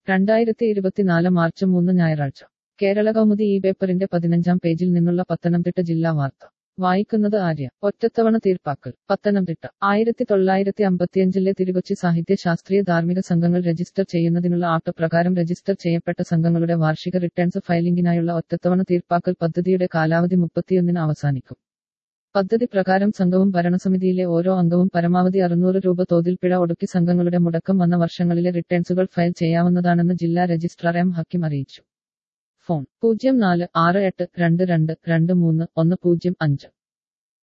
രണ്ടായിരത്തി ഇരുപത്തിനാല് മാർച്ച് മൂന്ന് ഞായറാഴ്ച കേരള കൗമുദി ഈ പേപ്പറിന്റെ പതിനഞ്ചാം പേജിൽ നിന്നുള്ള പത്തനംതിട്ട ജില്ലാ വാർത്ത വായിക്കുന്നത് ആര്യ ഒറ്റത്തവണ തീർപ്പാക്കൽ പത്തനംതിട്ട ആയിരത്തി തൊള്ളായിരത്തി അമ്പത്തിയഞ്ചിലെ തിരുകൊച്ചി സാഹിത്യ ശാസ്ത്രീയ ധാർമ്മിക സംഘങ്ങൾ രജിസ്റ്റർ ചെയ്യുന്നതിനുള്ള ആക്ട് പ്രകാരം രജിസ്റ്റർ ചെയ്യപ്പെട്ട സംഘങ്ങളുടെ വാർഷിക റിട്ടേൺസ് ഫയലിംഗിനായുള്ള ഒറ്റത്തവണ തീർപ്പാക്കൽ പദ്ധതിയുടെ കാലാവധി മുപ്പത്തിയൊന്നിന് അവസാനിക്കും പദ്ധതി പ്രകാരം സംഘവും ഭരണസമിതിയിലെ ഓരോ അംഗവും പരമാവധി അറുന്നൂറ് രൂപ തോതിൽ പിഴ ഒടുക്കി സംഘങ്ങളുടെ മുടക്കം വന്ന വർഷങ്ങളിലെ റിട്ടേൺസുകൾ ഫയൽ ചെയ്യാവുന്നതാണെന്ന് ജില്ലാ രജിസ്ട്രാർ എം ഹക്കിം അറിയിച്ചു ഫോൺ പൂജ്യം നാല് ആറ് എട്ട് രണ്ട് രണ്ട് രണ്ട് മൂന്ന് ഒന്ന് പൂജ്യം അഞ്ച്